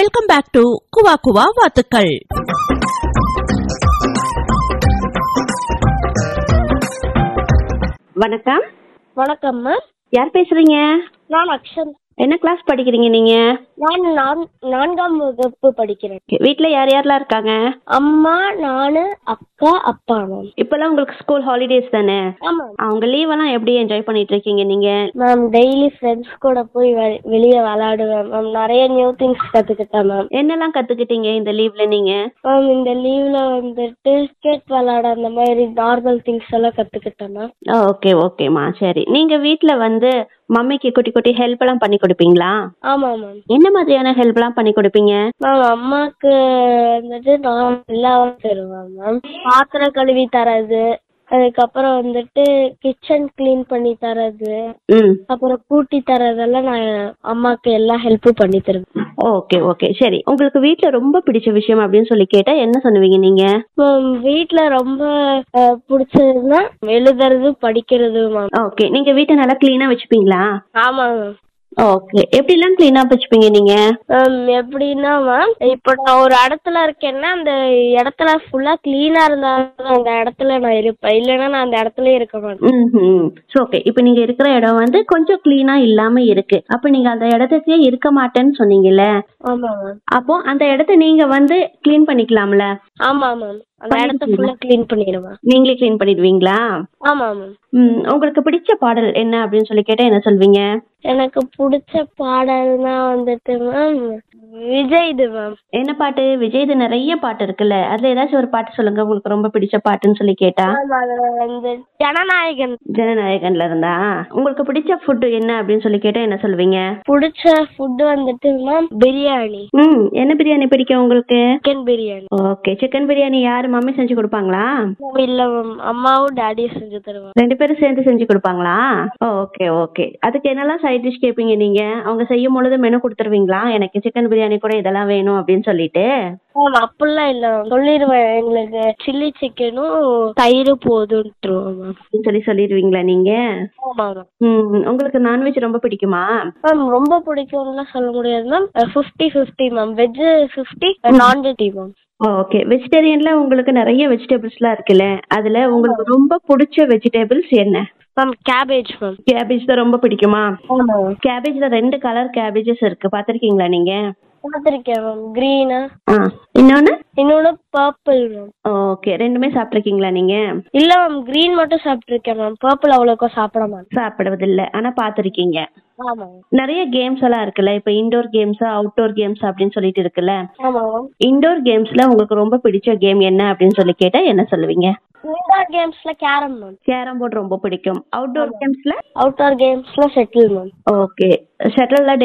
welcome back to குவா குவா வாத்துக்கள் வணக்கம் வணக்கம் மேம் யார் பேசுறீங்க நான் அக்ஷன் என்ன கிளாஸ் படிக்கிறீங்க நீங்க நான் நான் நான்காம் வகுப்பு படிக்கிறேன் Okay, வீட்ல யார் யாரெல்லாம் இருக்காங்க அம்மா நானு அக்கா அப்பா மேம் இப்பெல்லாம் உங்களுக்கு ஸ்கூல் ஹாலிடேஸ் தானே ஆமா அவங்க லீவ் எல்லாம் எப்படி என்ஜாய் பண்ணிட்டு இருக்கீங்க நீங்க மேம் டெய்லி ஃப்ரெண்ட்ஸ் கூட போய் வெ- வெளியே விளையாடுவேன் மேம் நிறைய நியூ திங்ஸ் கத்துக்கிட்டேன் மேம் என்னெல்லாம் கத்துக்கிட்டீங்க இந்த லீவ்ல நீங்க மேம் இந்த லீவ்ல வந்துட்டு கிரிக்கெட் விளையாட அந்த மாதிரி நார்மல் திங்ஸ் எல்லாம் கத்துக்கிட்டேன் மேம் ஓகே ஓகேம்மா சரி நீங்க வீட்ல வந்து மம்மிக்கு குட்டி குட்டி ஹெல்ப் எல்லாம் பண்ணி கொடுப்பீங்களா ஆமா மேம் என்ன மாதிரியான ஹெல்ப் எல்லாம் பண்ணி கொடுப்பீங்க மேம் அம்மாக்கு வந்துட்டு நான் எல்லாம் தருவேன் மேம் பாத்திரம் கழுவி தரது அதுக்கப்புறம் வந்துட்டு கிச்சன் க்ளீன் பண்ணி தரது ம் அப்புறம் கூட்டி தரதெல்லாம் நான் அம்மாக்கு எல்லா ஹெல்ப்பும் பண்ணி தருவேன் ஓகே ஓகே சரி உங்களுக்கு வீட்ல ரொம்ப பிடிச்ச விஷயம் அப்படின்னு சொல்லி கேட்டா என்ன சொல்லுவீங்க நீங்க மேம் வீட்ல ரொம்ப அஹ், பிடிச்சதுன்னா எழுதுறது படிக்கிறது மேம் ஓகே நீங்க வீட்டை நல்லா கிளீனா வச்சுப்பீங்களா ஆமா மேம் ஓகே எப்படிலாம் கிளீனா வச்சுப்பீங்க நீங்க மேம் எப்படின்னா மேம் இப்போ நான் ஒரு இடத்துல இருக்கேன்னா அந்த இடத்துல ஃபுல்லா கிளீனா இருந்தாலும் அந்த இடத்துல நான் இருப்பேன் இல்லைன்னா நான் அந்த இடத்துல இருக்க மாட்டேன் ம் ஓகே இப்போ நீங்க இருக்கிற இடம் வந்து கொஞ்சம் கிளீனா இல்லாம இருக்கு அப்ப நீங்க அந்த இடத்துக்கே இருக்க மாட்டேன்னு சொன்னீங்கல்ல ஆமா மேம் அப்போ அந்த இடத்த நீங்க வந்து க்ளீன் பண்ணிக்கலாம்ல ஆமா மேம் அந்த இடத்த ஃபுல்லா க்ளீன் பண்ணிடுவேன் நீங்களே க்ளீன் பண்ணிடுவீங்களா ஆமா மேம் ம் உங்களுக்கு பிடிச்ச பாடல் என்ன அப்படின்னு சொல்லி கேட்டா என்ன சொல்வீங்க எனக்கு பிடிச்ச பாடல்னா வந்துட்டு மேம் விஜய் இது மேம் என்ன பாட்டு விஜய்து நிறைய பாட்டு இருக்குல்ல அதுல ஏதாச்சும் ஒரு பாட்டு சொல்லுங்க உங்களுக்கு ரொம்ப பிடிச்ச பாட்டுன்னு சொல்லி கேட்டா அதுல வந்து ஜனநாயகன் ஜனநாயகன்ல இருந்தா உங்களுக்கு பிடிச்ச ஃபுட் என்ன அப்படின்னு சொல்லி கேட்டா என்ன சொல்வீங்க பிடிச்ச ஃபுட் வந்துட்டு மேம் பிரியாணி ம் என்ன பிரியாணி பிடிக்கும் உங்களுக்கு chicken biryani okay chicken biryani யாரு மம்மி செஞ்சு கொடுப்பாங்களா இல்ல மேம் அம்மாவும் டேடியும் செஞ்சு தருவாங்க ரெண்டு பேரும் சேர்ந்து செஞ்சு கொடுப்பாங்களா ஓகே ஓகே அதுக்கு என்னெல்லாம் சைட் டிஷ் கேட்பீங்க நீங்க அவங்க செய்யும் பொழுது மெனு கொடுத்துருவீங்களா எனக்கு சிக்கன் பிரியாணி கூட இதெல்லாம் வேணும் அப்படின்னு சொல்லிட்டு மேம் அப்படிலாம் இல்ல மேம் சொல்லிடுவேன் எங்களுக்கு சில்லி சிக்கனும் தயிர் போதுன்ட்டுருவோம் மேம் அப்படின்னு சொல்லி சொல்லிடுவீங்களா நீங்க ஆமா மேம் ம் உங்களுக்கு நான்வெஜ் ரொம்ப பிடிக்குமா மேம் ரொம்ப பிடிக்கும்லாம் சொல்ல முடியாது ma'am fifty fifty ma'am veg fifty non veg ma'am okay வெஜிடேரியன்ல உங்களுக்கு நிறைய வெஜிடபிள்ஸ்லாம் இருக்குல்ல அதுல உங்களுக்கு ரொம்ப பிடிச்ச வெஜிடபிள்ஸ் என்ன மேம் கேபேஜ் மேம் கேபேஜ் தான் ரொம்ப பிடிக்குமா ஆமா மேம் கேபேஜ்ல ரெண்டு கலர் கேபேஜஸ் இருக்கு பாத்திருக்கீங்களா நீங்க பார்த்துருக்கேன் மேம் க்ரீனு ஆ இன்னொன்னு இன்னொன்று பர்பிள் மேம் ஓகே ரெண்டுமே சாப்பிட்ருக்கீங்களா நீங்க இல்ல மேம் க்ரீன் மட்டும் சாப்பிட்டுருக்கேன் மேம் பர்பிள் அவ்வளோக்கா சாப்பிட மாட்டேன் சாப்பிடுவதில்ல ஆனா பாத்திருக்கீங்க ஆமா மேம் நிறைய கேம்ஸ் எல்லாம் இருக்குல்ல இப்ப இன்டோர் கேம்ஸ் அவுட்டோர் கேம்ஸ் அப்படின்னு சொல்லிட்டு இருக்குல்ல ஆமா மேம் இன்டோர் கேம்ஸ்ல உங்களுக்கு ரொம்ப பிடிச்ச கேம் என்ன அப்படின்னு சொல்லி கேட்டா என்ன சொல்லுவீங்க இன்டோர் கேம்ஸ்ல கேரம் மேம் கேரம் போர்டு ரொம்ப பிடிக்கும் அவுட்டோர் கேம்ஸ்ல அவுட்டோர் கேம்ஸ்ல செட்டில் மேம் ஓகே ஷட்டில்ல